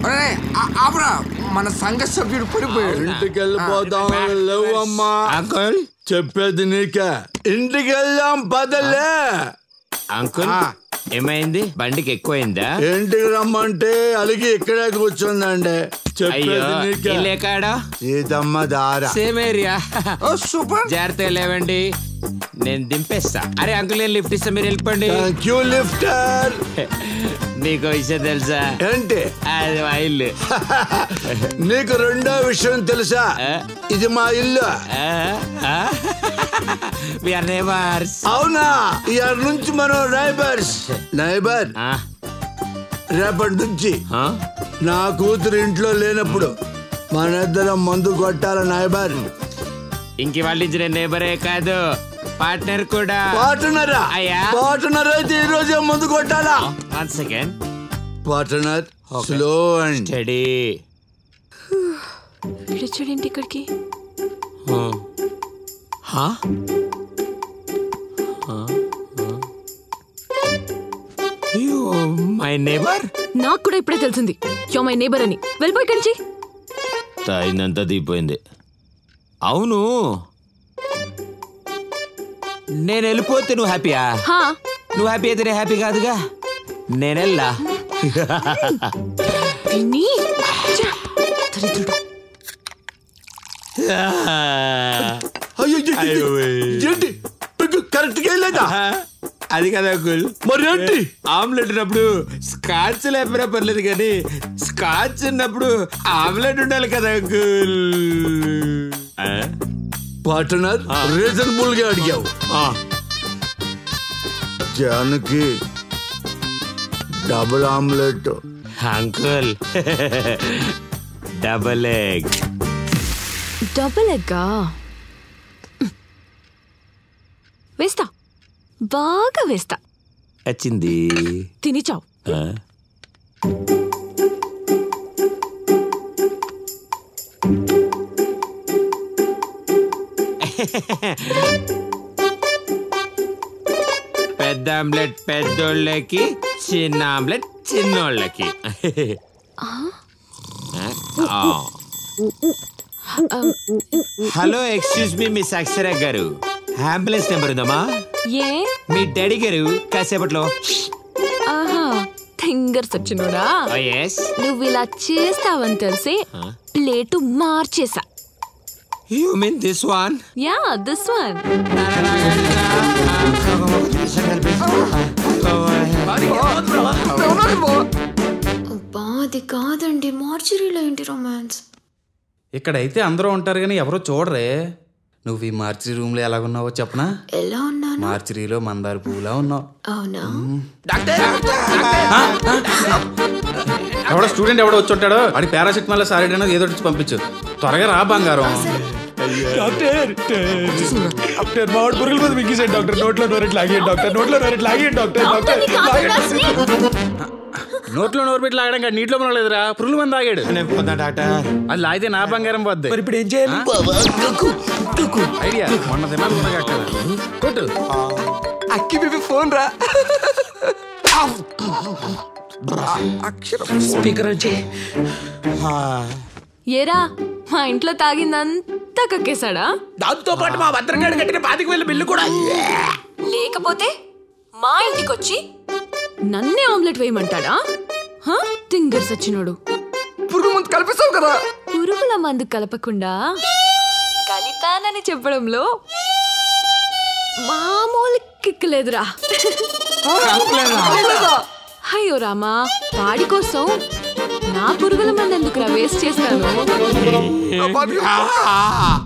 అరే ఆ- ఆపరా మన సంఘ సభ్యుడు పడిపోయాడు ఇంటికి వెళ్ళిపోదాం లేవమ్మా అంకుల్ చెప్పేది నీకే ఇంటికి వెళ్దాం పదలే అంకుల్ ఏమైంది బండికి ఎక్కువైందా ఇంటికి రమ్మంటే అలిగి ఇక్కడే కూర్చుందండి అయ్యో చెప్పేది నీకే ఇల్లే కాడా సీతమ్మ దార సేమ్ ఏరియా ఓ సూపర్ జాగ్రత్తగా లేవండి నేను దింపేస్తా అరే అంకుల్ నేను లిఫ్ట్ ఇస్తా మీరు వెళ్ళిపోండి థ్యాంక్ యూ లిఫ్టర్ నీకు విషయం తెలుసా ఏంటి అది మా ఇల్లు నీకు రెండో విషయం తెలుసా ఆ? ఇది మా ఇల్లు విఆర్ నేబర్స్ అవునా ఇయర్ నుంచి మనం నైబర్స్ నైబర్ రేపటి నుంచి నా కూతురు ఇంట్లో లేనప్పుడు మన ఇద్దరం మందు కొట్టాల నైబర్ ఇంక వాళ్ళ నుంచి నేను నేబరే కాదు పార్ట్నర్ కూడా పార్ట్నరా అయ్యా. పార్ట్నర్ అయితే ఈ రోజే మందు కొట్టాలా one second partner slow and steady వీడొచ్చాడేంటి ఇక్కడికి మై నేబర్ నాకు కూడా ఇప్పుడే తెలిసింది యో మై నేబర్ అని వెళ్ళిపోయి ఇక్కడి నుంచి తాయిందంతా దిగిపోయింది అవును నేను వెళ్ళిపోతే నువ్వు హ్యాపీయా హా నువ్వు హ్యాపీ అయితే నేను హ్యాపీ కాదుగా నేను వెళ్ళా విని ఛ, దరిద్రుడు అయ్యో ఏంటి కరెక్ట్ గా లేదా అది కదా అంకుల్ మరి ఏంటి ఆమ్లెట్ ఉన్నప్పుడు స్కాచ్ లేకపోయినా పర్లేదు కానీ స్కాచ్ ఉన్నప్పుడు ఆమ్లెట్ ఉండాలి కదా అంకుల్ ఆ? పార్ట్నర్ రీజనబుల్ గా అడిగావు ఆ. Janaki double omelette uncle double egg double ఎగ్గా వేస్తా బాగా వేస్తా వచ్చింది తిని చావు ఆ? పెద్ద ఆమ్లెట్ పెద్దోళ్ళకి చిన్న ఆమ్లెట్ చిన్నోళ్ళకి ఆ. Hello excuse me miss Akshara గారు అంబులెన్స్ నెంబర్ ఉందమ్మా ఏ మీ డాడీ గారు కాసేపట్లో ఆహా థింగర్స్ వచ్చినోడా ఎస్ నువ్వు ఇలా చేస్తావని తెలిసి ప్లేటు మార్చేసా you mean this one yeah this one అబ్బా అది కాదండి మార్చురీలో ఏంటి రొమాన్స్ ఇక్కడైతే అందరూ ఉంటారు కానీ ఎవరో చూడరే నువ్వు ఈ మార్చిరీ రూమ్లో ఎలాగున్నావో చెప్పనా ఎలా ఉన్నాను మార్చిరీలో మందార పువ్వులా ఉన్నావు అవునా ఎవడో స్టూడెంట్ ఎవడో వచ్చి ఉంటాడో వాడి పారాసిటమాల్ సారీ అనేది ఏదో ఒకటి ఇచ్చి పంపించు త్వరగా రా బంగారం డాక్టర్ డాక్టర్ మా వాడు పురుగుల మందు మింగేసాడు డాక్టర్ నోట్లో నోరెట్ లాగేయండి డాక్టర్ నోట్లో నోరెట్ లాగేయండి డాక్టర్ డాక్టర్ నోట్లో నోరు పెట్టి లాగడం కాదు నీటిలో మనలేదురా పురుగుల మంది ఆగాడు డాక్టర్ అది లాగితే నా బంగారం పోద్ది మరి ఇప్పుడు ఏం చేయాలి ఐడియా మొన్న దినాలు ఉన్నాయి అక్కడ కొట్టు అక్కి బేబీ ఫోన్ రా అక్షరం స్పీకర్ వచ్చి ఏరా మా ఇంట్లో తాగిందంతా కక్కేశాడా దాంతో పాటు మా భద్రంగాడు కట్టిన పాతిక వేల బిల్లు కూడా లేకపోతే మా ఇంటికొచ్చి నన్నే ఆమ్లెట్ వేయమంటాడా హా? థింగర్స్ వచ్చినోడు పురుగు ముందు కల్పిస్తావు కదా పురుగుల మందు కలపకుండా కలిపానని చెప్పడంలో మామూలు కిక్కలేదురా అయ్యో రామా వాడి కోసం నా పురుగుల మందు ఎందుకురా వేస్ట్ చేస్తాను